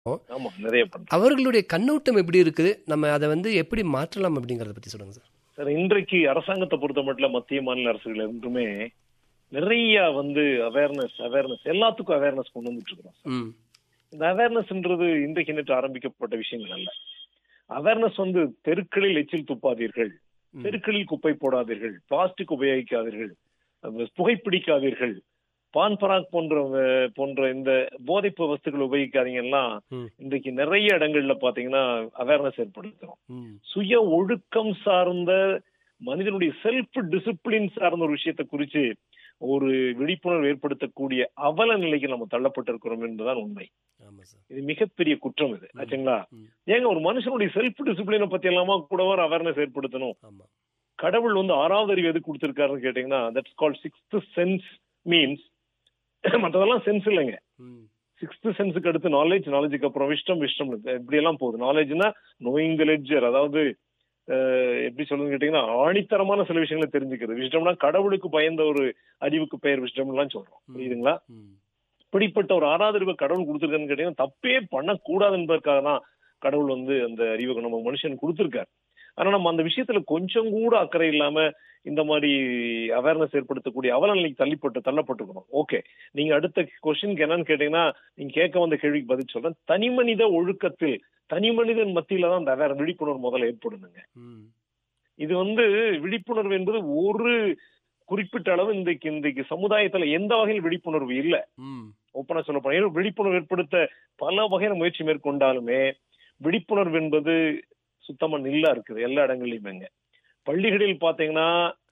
ஆமா நிறைய பண்றோம் அவர்களுடைய கண்ணோட்டம் எப்படி இருக்குது நம்ம அதை வந்து எப்படி மாற்றலாம் அப்படிங்கறத பத்தி சொல்லுங்க சார் சார் இன்றைக்கு அரசாங்கத்தை பொறுத்த மட்டும் மத்திய மாநில அரசுகள் என்றுமே நிறைய வந்து அவேர்னஸ் அவேர்னஸ் எல்லாத்துக்கும் அவேர்னஸ் கொண்டு வந்துட்டு இருக்கிறோம் ம் இந்த அவேர்னஸ்ன்றது இன்றைக்கு நேற்று ஆரம்பிக்கப்பட்ட விஷயங்கள் அல்ல அவேர்னஸ் வந்து தெருக்களில் எச்சில் துப்பாதீர்கள் ம். தெருக்களில் குப்பை போடாதீர்கள் பிளாஸ்டிக் உபயோகிக்காதீர்கள் அஹ் புகைப்பிடிக்காதீர்கள் பான் பராக் போன்ற அஹ், போன்ற இந்த போதைப்பு வஸ்துக்கள் உபயோகிக்காதீங்கலாம் ம். இன்றைக்கு நிறைய இடங்கள்ல பாத்தீங்கன்னா அவேர்னஸ் ஏற்படுத்துறோம் ம் சுய ஒழுக்கம் சார்ந்த மனிதனுடைய செல்ஃப் டிசிப்ளின் சார்ந்த ஒரு விஷயத்தை குறித்து ஒரு விழிப்புணர்வு ஏற்படுத்தக்கூடிய அவல நிலைக்கு நம்ம தள்ளப்பட்டிருக்கிறோம் என்பதுதான் உண்மை ஆமா சார் இது மிகப்பெரிய குற்றம் இது ஆச்சுங்களா ம். ஏங்க ஒரு மனுஷனுடைய செல்ஃப் டிசிப்ளினை பத்தி எல்லாமா கூட ஒரு அவேர்னஸ் ஏற்படுத்தணும் ஆமா கடவுள் வந்து ஆறாவது அறிவு எது கொடுத்திருக்காருன்னு கேட்டீங்கன்னா that's call sixth sense means மற்றதெல்லாம் சென்ஸ் இல்லைங்க ம் சிக்ஸ்த் சென்ஸுக்கு அடுத்து நாலேஜ் நாலேஜுக்கு அப்புறம் விஷ்டம் விஷ்டம் இப்படி எல்லாம் போகுது நாலேஜ்னா நோயிங் த லெட்ஜர் அதாவது அஹ், எப்படி சொல்லுன்னு கேட்டீங்கன்னா ஆணித்தரமான சில விஷயங்களை தெரிஞ்சுக்கிறது விஷ்டம்னா கடவுளுக்கு பயந்த ஒரு அறிவுக்கு பெயர் விஷ்டம்லாம் சொல்றோம் ம். புரியுதுங்களா ம் இப்படிப்பட்ட ஒரு ஆறாவது அறிவை கடவுள் கொடுத்துருக்கான்னு கேட்டீங்கன்னா தப்பே பண்ணக்கூடாது என்பதற்காக தான் கடவுள் வந்து அந்த அறிவை நம்ம மனுஷன் கொடுத்துருக்காரு ஆனா நம்ம அந்த விஷயத்துல கொஞ்சம் கூட அக்கறை இல்லாம இந்த மாதிரி அவேர்னஸ் ஏற்படுத்தக்கூடிய அவல நிலைக்கு தள்ளிப்பட்டு தள்ளப்பட்டுக்கணும் ஓகே நீங்க அடுத்த கொஸ்டினுக்கு என்னன்னு கேட்டீங்கன்னா நீங்க கேட்க வந்த கேள்விக்கு பதில் சொல்றேன் தனி மனித ஒழுக்கத்தில் தனி மனிதன் மத்தியில தான் அந்த அவேர் விழிப்புணர்வு முதல்ல ஏற்படுதுங்க ம் இது வந்து விழிப்புணர்வு என்பது ஒரு குறிப்பிட்ட அளவு இன்றைக்கு இன்றைக்கு சமுதாயத்துல எந்த வகையில் விழிப்புணர்வு இல்ல ம் ஓப்பனா சொல்ல போனா ஏன்னா விழிப்புணர்வு ஏற்படுத்த பல வகையான முயற்சி மேற்கொண்டாலுமே விழிப்புணர்வு என்பது சுத்தமா நில்லா இருக்குது எல்லா இடங்கள்லயுமேங்க பள்ளிகளில் பாத்தீங்கன்னா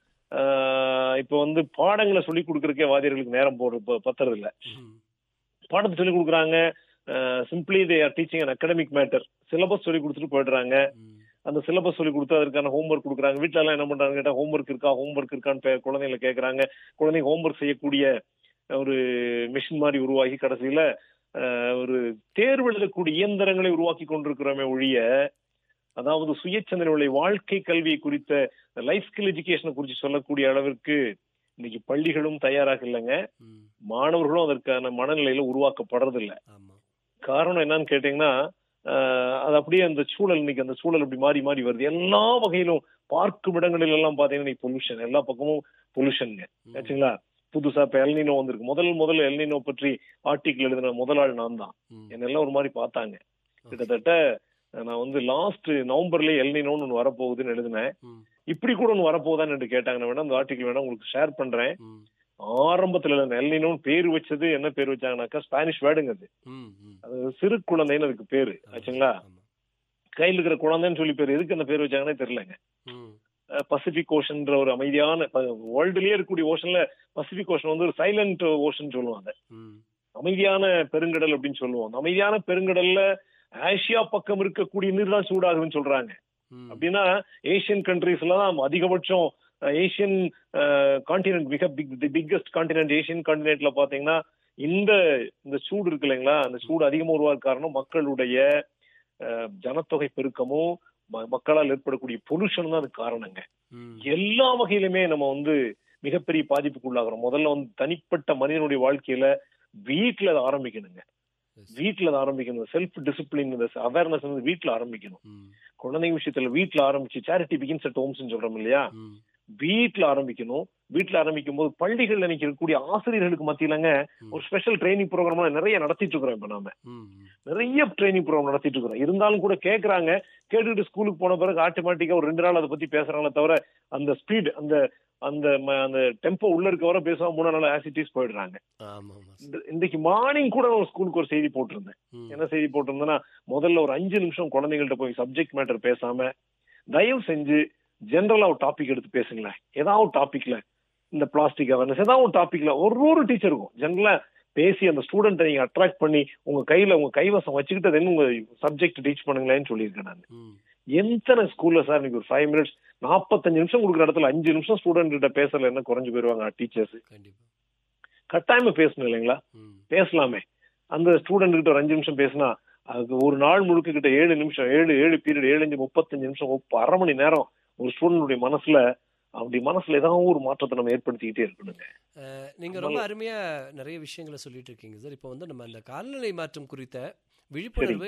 ஆஹ் இப்ப வந்து பாடங்களை சொல்லி கொடுக்கறதுக்கே வாதியர்களுக்கு நேரம் போடுறது பத்துறது இல்ல ம் பாடத்தை சொல்லி கொடுக்குறாங்க simply they are teaching an academic matter syllabus சொல்லி கொடுத்துட்டு போயிடுறாங்க ம் அந்த சிலபஸ் சொல்லி கொடுத்து அதற்கான ஹோம்ஒர்க் கொடுக்குறாங்க வீட்டுல எல்லாம் என்ன பண்றாங்க கேட்டா ஹோம்ஒர்க் இருக்கா ஹோம்ஒர்க் இருக்கான்னு பே- குழந்தைங்களை கேக்குறாங்க குழந்தைங்க ஹோம்ஒர்க் செய்யக்கூடிய ஒரு மிஷின் மாதிரி உருவாக்கி கடைசியில அஹ், ஒரு தேர்வு எழுதக்கூடிய இயந்திரங்களை உருவாக்கி கொண்டிருக்கிறோமே ஒழிய அதாவது சுயச்சந்திரனுடைய வாழ்க்கை கல்வியை குறித்த லைஃப் ஸ்கில் எஜுகேஷனை குறித்து சொல்லக்கூடிய அளவிற்கு இன்னைக்கு பள்ளிகளும் தயாராக இல்லைங்க ம் மாணவர்களும் அதற்கான மனநிலையில உருவாக்கப்படுறது இல்ல ஆமா காரணம் என்னன்னு கேட்டீங்கன்னா ஆஹ் அது அப்படியே அந்த சூழல் இன்னைக்கு அந்த சூழல் இப்படி மாறி மாறி வருது எல்லா வகையிலும் பார்க்கும் இடங்களில் எல்லாம் பாத்தீங்கன்னா பொல்யூஷன் எல்லா பக்கமும் பொல்யூஷனுங்க ம். ஆச்சுங்களா புதுசா இப்ப எல்னினோ வந்திருக்கு முதல் முதல்ல எல்னினோ பற்றி ஆர்டிக்கல் எழுதின முதல் ஆள் நான் தான் ம் என்னெல்லாம் ஒரு மாதிரி பார்த்தாங்க கிட்டத்தட்ட நான் வந்து லாஸ்ட் நவம்பர்லயே எல்னினோன்னு ஒன்று வரப்போகுதுன்னு எழுதினேன் ம் இப்படி கூட ஒன்று வரப்போகுதான்னு என்று கேட்டாங்க நான் வேணா அந்த ஆர்டிக்கல் வேணா உங்களுக்கு ஷேர் பண்றேன் ம் ஆரம்பத்துல எல்னினோன்னு பேர் வச்சது என்ன பேர் வச்சாங்கன்னாக்கா ஸ்பானிஷ் வேர்டுங்க அது ம் ம் அது சிறு குழந்தைன்னு அதுக்கு பேரு ஆச்சுங்களா ஆமா கையில் இருக்கிற குழந்தைன்னு சொல்லி பேர் எதுக்கு அந்த பேர் வச்சாங்கன்னே தெரியலங்க ம் பசிபிக் ஓஷன்ற ஒரு அமைதியான வேர்ல்டுலயே இருக்கக்கூடிய ஓஷன்ல பசிபிக் ஓஷன் வந்து ஒரு சைலண்ட் ஓஷன் சொல்லுவாங்க ம் அமைதியான பெருங்கடல் அப்படின்னு சொல்லுவோம் அந்த அமைதியான பெருங்கடல்ல ஆசியா பக்கம் இருக்கக்கூடிய நீர் தான் சூடாகுதுன்னு சொல்றாங்க ம் அப்படின்னா ஏசியன் கண்ட்ரீஸ்ல தான் அதிகபட்சம் ஏசியன் கான்டினென்ட் மிக big the biggest continent Asian கான்டினென்ட்ல பாத்தீங்கன்னா இந்த இந்த சூடு இருக்கு இல்லைங்களா அந்த சூடு அதிகமா உருவாக காரணம் மக்களுடைய அஹ், ஜனத்தொகை பெருக்கமும் ம- மக்களால் ஏற்படக்கூடிய பொல்யூஷன் தான் அதுக்கு காரணங்க ம் எல்லா வகையிலுமே நம்ம வந்து மிகப்பெரிய பாதிப்புக்குள்ளாகிறோம் முதல்ல வந்து தனிப்பட்ட மனிதனுடைய வாழ்க்கையில வீட்டுல அதை ஆரம்பிக்கணுங்க Yes. வீட்டுல அதை ஆரம்பிக்கணும் செல்ஃப் டிசிப்ளின் அவேர்னஸ் வந்து வீட்டுல ஆரம்பிக்கணும் ம் குழந்தைங்க விஷயத்துல வீட்டுல ஆரம்பிச்சு சேரிட்டி பிகின்ஸ் அட் ஹோம்ஸ் சொல்றோம் இல்லையா ம் வீட்டுல ஆரம்பிக்கணும் வீட்டுல ஆரம்பிக்கும் போது பள்ளிகள்ல இன்னைக்கு இருக்கக்கூடிய ஆசிரியர்களுக்கு மத்தியிலங்க ம். ஒரு ஸ்பெஷல் ட்ரைனிங் ப்ரோக்ராம் நிறைய நடத்திட்டு இருக்கிறோம் இப்ப நாம ம் நிறைய ட்ரைனிங் ப்ரோக்ராம் நடத்திட்டு இருக்கிறோம் இருந்தாலும் கூட கேக்குறாங்க கேட்டுட்டு ஸ்கூலுக்கு போன பிறகு ஆட்டோமேட்டிக்கா ஒரு ரெண்டு நாள் அதை பத்தி பேசுறாங்களே தவிர அந்த ஸ்பீட் அந்த அந்த ம- அந்த டெம்போ உள்ள இருக்க வர பேசாம மூணு நாள் ஆசிட்டிஸ் போயிடுறாங்க ஆமா ஆமா இந்த- இன்னைக்கு மார்னிங் கூட நான் ஸ்கூலுக்கு ஒரு செய்தி போட்டிருந்தேன் ம் என்ன செய்தி போட்டிருந்தேன்னா முதல்ல ஒரு அஞ்சு நிமிஷம் குழந்தைங்கள்ட்ட போய் சப்ஜெக்ட் மேட்டர் பேசாம தயவு செஞ்சு ஜெனரலா ஒரு டாபிக் எடுத்து பேசுங்களேன் ஏதாவது ஒரு டாபிக்ல இந்த பிளாஸ்டிக் அவேர்னஸ் ஏதாவது ஒரு டாபிக்ல ஒரு ஒரு டீச்சருக்கும் ஜெனரலா பேசி அந்த ஸ்டூடெண்ட்டை நீங்க அட்ராக்ட் பண்ணி உங்க கையில உங்க கைவசம் வச்சுக்கிட்டு then உங்க சப்ஜெக்ட் டீச் பண்ணுங்களேன்னு சொல்லியிருக்கேன் நான் ம் எத்தனை ஸ்கூல்ல சார் இன்னைக்கு ஒரு ஃபைவ் மினிட்ஸ் நாற்பத்தஞ்சு நிமிஷம் கொடுக்குற இடத்துல அஞ்சு நிமிஷம் ஸ்டூடெண்ட் கிட்ட பேசல என்ன குறைஞ்சு போயிருவாங்க டீச்சர்ஸ் கண்டிப்பா கட்டாயமா பேசணும் இல்லைங்களா ம் பேசலாமே அந்த ஸ்டூடெண்ட் கிட்ட ஒரு அஞ்சு நிமிஷம் பேசினா அது ஒரு நாள் முழுக்க கிட்ட ஏழு நிமிஷம் ஏழு ஏழு பீரியட் ஏழு அஞ்சு முப்பத்தஞ்சு நிமிஷம் ஒப்ப- அரை மணி நேரம் ஒரு ஸ்டூடெண்டுடைய மனசுல அப்படி மனசுல ஏதாவது ஒரு மாற்றத்தை நம்ம ஏற்படுத்திக்கிட்டே இருக்கணுங்க அஹ், நீங்க ரொம்ப அருமையா நிறைய விஷயங்களை சொல்லிட்டு இருக்கீங்க சார் இப்போ வந்து நம்ம அந்த காலநிலை மாற்றம் குறித்த விழிப்புணர்வு